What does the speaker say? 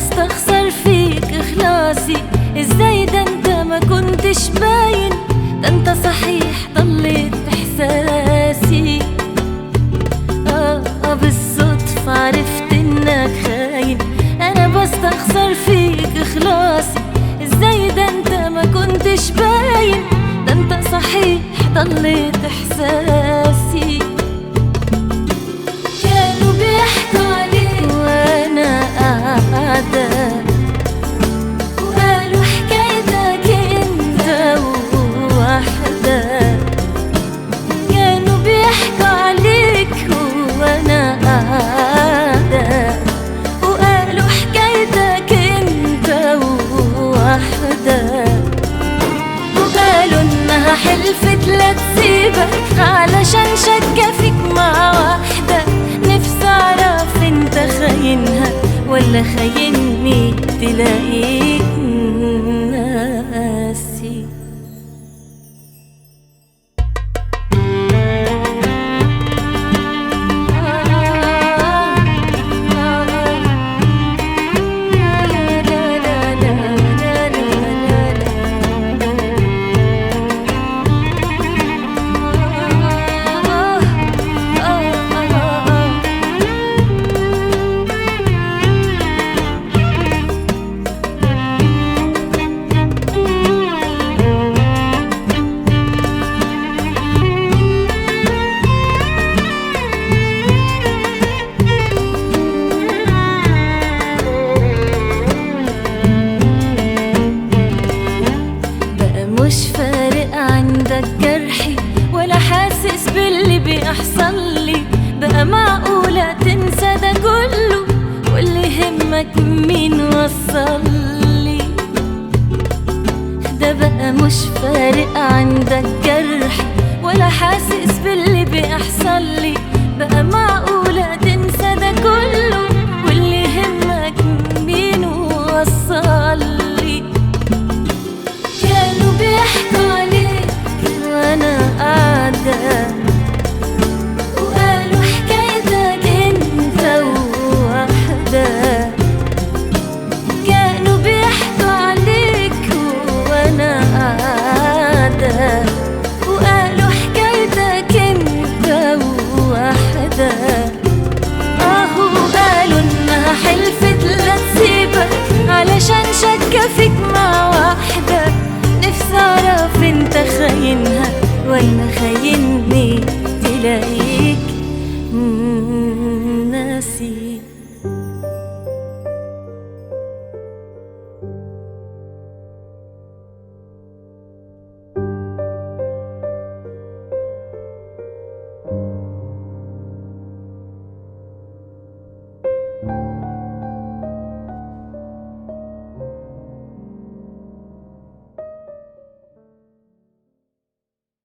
بستخسر فيك اخلاصي ازاي ده انت ما كنتش باين ده انت صحيح ضليت احساسي آه آه بالصدفة عرفت انك خاين انا بستخسر فيك اخلاصي ازاي ده انت ما كنتش باين ده انت صحيح ضليت احساسي كانوا بيحكوا عليك وانا قاعدة وقالوا حكايتك انت ووحدك كانوا بيحكوا عليك وانا قاعدة وقالوا حكايتك انت ووحدك وقالوا انها حلفت لا تسيبك علشان شكة فيك مع واحدة نفسي اعرف انت خاينها ولا خايني تلاقيك ناسي بقى مش فارق عندك جرحي ولا حاسس باللي بيحصل لي بقى معقولة تنسى ده كله واللي يهمك مين وصل لي ده بقى مش فارق عندك جرحي ولا حاسس باللي بيحصل لي بقى معقولة تنسى ده كله واللي يهمك مين وصل لي كانوا بيحكوا عليك وانا قاعدة وقالوا حكايتك انت ووحدك كانوا بيحكوا عليك وانا قاعدة وقالوا حكايتك انت ووحدك اهو قالوا انها حلفت لا تسيبك علشان شكة فيك مع واحدة نفسي اعرف انت خاينها ولا خايني تلاقيك ناسي